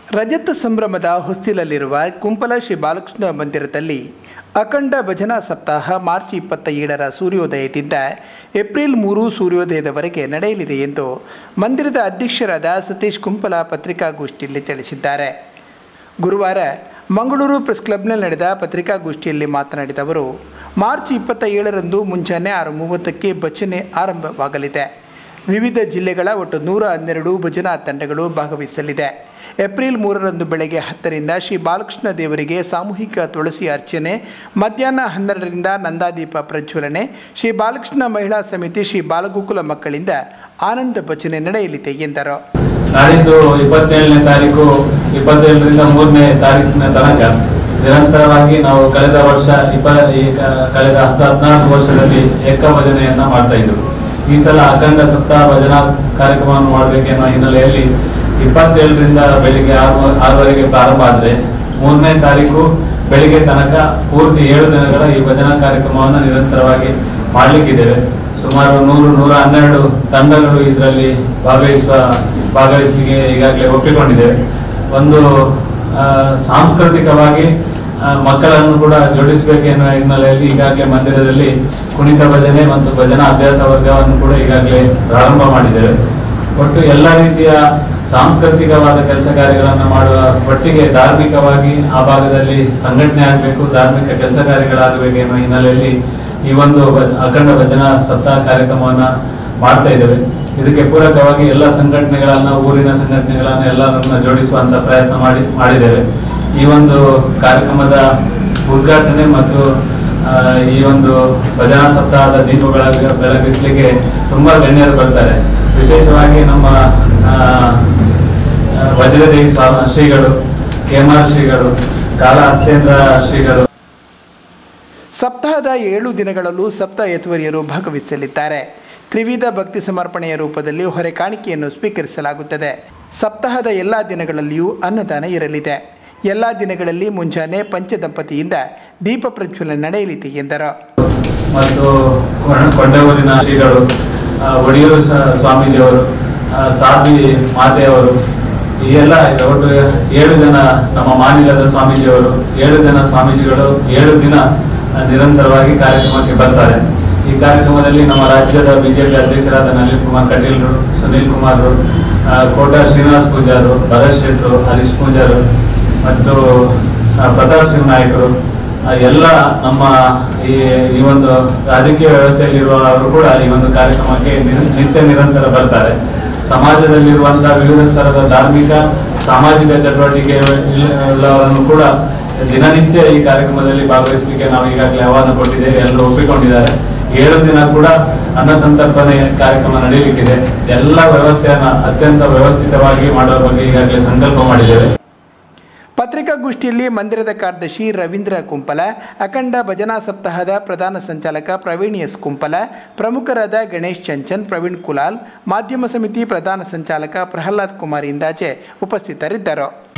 ರಜತ ಸಂಭ್ರಮದ ಹೊಸ್ತಿಲಲ್ಲಿರುವ ಕುಂಪಲ ಶ್ರೀ ಬಾಲಕೃಷ್ಣ ಮಂದಿರದಲ್ಲಿ ಅಖಂಡ ಭಜನಾ ಸಪ್ತಾಹ ಮಾರ್ಚ್ ಇಪ್ಪತ್ತ ಏಳರ ಸೂರ್ಯೋದಯದಿಂದ ಏಪ್ರಿಲ್ ಮೂರು ಸೂರ್ಯೋದಯದವರೆಗೆ ನಡೆಯಲಿದೆ ಎಂದು ಮಂದಿರದ ಅಧ್ಯಕ್ಷರಾದ ಸತೀಶ್ ಕುಂಪಲ ಪತ್ರಿಕಾಗೋಷ್ಠಿಯಲ್ಲಿ ತಿಳಿಸಿದ್ದಾರೆ ಗುರುವಾರ ಮಂಗಳೂರು ಪ್ರೆಸ್ ಕ್ಲಬ್ನಲ್ಲಿ ನಡೆದ ಪತ್ರಿಕಾಗೋಷ್ಠಿಯಲ್ಲಿ ಮಾತನಾಡಿದ ಅವರು ಮಾರ್ಚ್ ಇಪ್ಪತ್ತ ಏಳರಂದು ಮುಂಜಾನೆ ಆರು ಮೂವತ್ತಕ್ಕೆ ಭಜನೆ ಆರಂಭವಾಗಲಿದೆ ವಿವಿಧ ಜಿಲ್ಲೆಗಳ ಒಟ್ಟು ನೂರ ಹನ್ನೆರಡು ಭಜನಾ ತಂಡಗಳು ಭಾಗವಹಿಸಲಿದೆ ಏಪ್ರಿಲ್ ಮೂರರಂದು ಬೆಳಗ್ಗೆ ಹತ್ತರಿಂದ ಶ್ರೀ ಬಾಲಕೃಷ್ಣ ದೇವರಿಗೆ ಸಾಮೂಹಿಕ ತುಳಸಿ ಅರ್ಚನೆ ಮಧ್ಯಾಹ್ನ ಹನ್ನೆರಡರಿಂದ ನಂದಾದೀಪ ಪ್ರಜ್ವಲನೆ ಶ್ರೀ ಬಾಲಕೃಷ್ಣ ಮಹಿಳಾ ಸಮಿತಿ ಶ್ರೀ ಬಾಲಗೋಕುಲ ಮಕ್ಕಳಿಂದ ಆನಂದ ಭಜನೆ ನಡೆಯಲಿದೆ ಎಂದರು ನಾಡಿದ್ದು ಇಪ್ಪತ್ತೇಳನೇ ತಾರೀಕು ಇಪ್ಪತ್ತೇಳರಿಂದ ಮೂರನೇ ತಾರೀಕಿನ ತನಕ ನಿರಂತರವಾಗಿ ನಾವು ಕಳೆದ ವರ್ಷ ಇಪ್ಪ ಈ ಕ- ಕಳೆದ ಹತ್ತು ಹದಿನಾಲ್ಕು ವರ್ಷದಲ್ಲಿ ಏಕ ಭಜನೆಯನ್ನ ಮಾಡ್ತಾ ಇದ್ರು ಈ ಸಲ ಅಖಂಡ ಸಪ್ತಾಹ ಭಜನಾ ಕಾರ್ಯಕ್ರಮವನ್ನು ಮಾಡಬೇಕೆನ್ನುವ ಹಿನ್ನೆಲೆಯಲ್ಲಿ ಇಪ್ಪತ್ತೇಳರಿಂದ ಬೆಳಿಗ್ಗೆ ಆರು ಆರವರೆಗೆ ಪ್ರಾರಂಭ ಆದರೆ ಮೂರನೇ ತಾರೀಕು ಬೆಳಿಗ್ಗೆ ತನಕ ಪೂರ್ತಿ ಏಳು ದಿನಗಳ ಈ ಭಜನಾ ಕಾರ್ಯಕ್ರಮವನ್ನು ನಿರಂತರವಾಗಿ ಮಾಡಲಿಕ್ಕಿದ್ದೇವೆ ಸುಮಾರು ನೂರು ನೂರ ಹನ್ನೆರಡು ತಂಡಗಳು ಇದರಲ್ಲಿ ಭಾಗವಹಿಸುವ ಭಾಗವಹಿಸಲಿಕ್ಕೆ ಈಗಾಗಲೇ ಒಪ್ಪಿಕೊಂಡಿದ್ದೇವೆ ಒಂದು ಆ, ಸಾಂಸ್ಕೃತಿಕವಾಗಿ ಆ, ಮಕ್ಕಳನ್ನು ಕೂಡ ಜೋಡಿಸಬೇಕೆನ್ನುವ ಹಿನ್ನೆಲೆಯಲ್ಲಿ ಈಗಾಗಲೇ ಮಂದಿರದಲ್ಲಿ ಕುಣಿತ ಭಜನೆ ಮತ್ತು ಭಜನಾ ಅಭ್ಯಾಸ ವರ್ಗವನ್ನು ಕೂಡ ಈಗಾಗಲೇ ಪ್ರಾರಂಭ ಮಾಡಿದ್ದೇವೆ ಒಟ್ಟು ಎಲ್ಲ ರೀತಿಯ ಸಾಂಸ್ಕೃತಿಕವಾದ ಕೆಲಸ ಕಾರ್ಯಗಳನ್ನು ಮಾಡುವ ಒಟ್ಟಿಗೆ ಧಾರ್ಮಿಕವಾಗಿ ಆ ಭಾಗದಲ್ಲಿ ಸಂಘಟನೆ ಆಗಬೇಕು ಧಾರ್ಮಿಕ ಕೆಲಸ ಕಾರ್ಯಗಳಾಗಬೇಕು ಎನ್ನುವ ಹಿನ್ನೆಲೆಯಲ್ಲಿ ಈ ಒಂದು ಭ- ಅಖಂಡ ಭಜನಾ ಸಪ್ತಾಹ ಕಾರ್ಯಕ್ರಮವನ್ನ ಮಾಡ್ತಾ ಇದ್ದೇವೆ ಇದಕ್ಕೆ ಪೂರಕವಾಗಿ ಎಲ್ಲ ಸಂಘಟನೆಗಳನ್ನ ಊರಿನ ಸಂಘಟನೆಗಳನ್ನ ಎಲ್ಲರನ್ನ ಜೋಡಿಸುವಂತ ಪ್ರಯತ್ನ ಮಾಡಿ ಮಾಡಿದ್ದೇವೆ ಈ ಒಂದು ಕಾರ್ಯಕ್ರಮದ ಉದ್ಘಾಟನೆ ಮತ್ತು ಆ, ಈ ಒಂದು ಭಜನಾ ಸಪ್ತಾಹದ ದೀಪಗಳ ಬೆಳಗಿಸಲಿಕ್ಕೆ ತುಂಬಾ ಗಣ್ಯರು ಬರ್ತಾರೆ ವಿಶೇಷವಾಗಿ ನಮ್ಮ ಆ, ಆ, ವಜ್ರದೇವಿ ಸ್ವಾಮಿ ಶ್ರೀಗಳು ಕೇಮಾರ್ ಶ್ರೀಗಳು ಕಾಲ ಹಸ್ತೇಂದ್ರ ಶ್ರೀಗಳು ಸಪ್ತಾಹದ ಏಳು ದಿನಗಳಲ್ಲೂ ಸಪ್ತ ಯತ್ವರಿಯರು ಭಾಗವಹಿಸಲಿದ್ದಾರೆ ತ್ರಿವಿಧ ಭಕ್ತಿ ಸಮರ್ಪಣೆಯ ರೂಪದಲ್ಲಿ ಹೊರೆ ಕಾಣಿಕೆಯನ್ನು ಸ್ವೀಕರಿಸಲಾಗುತ್ತದೆ ಸಪ್ತಾಹದ ಎಲ್ಲ ದಿನಗಳಲ್ಲಿಯೂ ಅನ್ನದಾನ ಇರಲಿದೆ ಎಲ್ಲ ದಿನಗಳಲ್ಲಿ ಮುಂಜಾನೆ ಪಂಚದಂಪತಿಯಿಂದ ದೀಪ ಪ್ರಜ್ವಲನೆ ನಡೆಯಲಿದೆ ಎಂದರು ಮತ್ತು ಕೊಂಡ- ಕೊಂಡವೂರಿನ ಶ್ರೀಗಳು ಆ, ಒಡಿಯೂರು ಸ- ಸ್ವಾಮೀಜಿಯವರು ಆ, ಸಾಧ್ವಿ ಮಾತೆಯವರು ಈ ಎಲ್ಲ ಒಟ್ಟು ಏಳು ಜನ ನಮ್ಮ ಮಾನಿಲದ ಸ್ವಾಮೀಜಿಯವರು ಏಳು ಜನ ಸ್ವಾಮೀಜಿಗಳು ಏಳು ದಿನ ಆ, ನಿರಂತರವಾಗಿ ಕಾರ್ಯಕ್ರಮಕ್ಕೆ ಬರ್ತಾರೆ ಈ ಕಾರ್ಯಕ್ರಮದಲ್ಲಿ ನಮ್ಮ ರಾಜ್ಯದ ಬಿಜೆಪಿ ಅಧ್ಯಕ್ಷರಾದ ನಳಿನ್ ಕುಮಾರ್ ಕಟೀಲ್ರು ಸುನೀಲ್ ಕುಮಾರ್ರು ಆ, ಕೋಟಾ ಶ್ರೀನಿವಾಸ್ ಪೂಜಾರು ಭರತ್ ಶೆಟ್ರು ಹರೀಶ್ ಪೂಜಾರು ಮತ್ತು ಆ, ಪ್ರತಾಪ್ ಸಿಂಗ್ ನಾಯಕರು ಆ, ಎಲ್ಲ ನಮ್ಮ ಈ ಈ ಒಂದು ರಾಜಕೀಯ ವ್ಯವಸ್ಥೆಯಲ್ಲಿರುವವರು ಕೂಡ ಈ ಒಂದು ಕಾರ್ಯಕ್ರಮಕ್ಕೆ ನಿರ- ನಿತ್ಯ ನಿರಂತರ ಬರ್ತಾರೆ ಸಮಾಜದಲ್ಲಿರುವಂತಹ ವಿವಿಧ ಸ್ತರದ ಧಾರ್ಮಿಕ ಸಾಮಾಜಿಕ ಚಟುವಟಿಕೆ ಉಳ್ಳವರನ್ನು ಕೂಡ ದಿನನಿತ್ಯ ಈ ಕಾರ್ಯಕ್ರಮದಲ್ಲಿ ಭಾಗವಹಿಸಲಿಕ್ಕೆ ನಾವು ಈಗಾಗಲೇ ಆಹ್ವಾನ ಕೊಟ್ಟಿದ್ದೇವೆ ಎಲ್ಲರೂ ಒಪ್ಪಿಕೊಂಡಿದ್ದಾರೆ ಏಳು ದಿನ ಕೂಡ ಅನ್ನ ಸಂತರ್ಪಣೆ ಕಾರ್ಯಕ್ರಮ ನಡೆಯಲಿಕ್ಕಿದೆ ಎಲ್ಲ ವ್ಯವಸ್ಥೆಯನ್ನ ಅತ್ಯಂತ ವ್ಯವಸ್ಥಿತವಾಗಿ ಮಾಡುವ ಬಗ್ಗೆ ಈಗಾಗಲೇ ಸಂಕಲ್ಪ ಮಾಡಿದ್ದೇವೆ ಪತ್ರಿಕಾಗೋಷ್ಠಿಯಲ್ಲಿ ಮಂದಿರದ ಕಾರ್ಯದರ್ಶಿ ರವೀಂದ್ರ ಕುಂಪಲ ಅಖಂಡ ಭಜನಾ ಸಪ್ತಾಹದ ಪ್ರಧಾನ ಸಂಚಾಲಕ ಪ್ರವೀಣ್ ಎಸ್ ಕುಂಪಲ ಪ್ರಮುಖರಾದ ಗಣೇಶ್ ಚಂಚನ್ ಪ್ರವೀಣ್ ಕುಲಾಲ್ ಮಾಧ್ಯಮ ಸಮಿತಿ ಪ್ರಧಾನ ಸಂಚಾಲಕ ಪ್ರಹ್ಲಾದ್ ಕುಮಾರ್ ಇಂದಾಜೆ ಉಪಸ್ಥಿತರಿದ್ದರು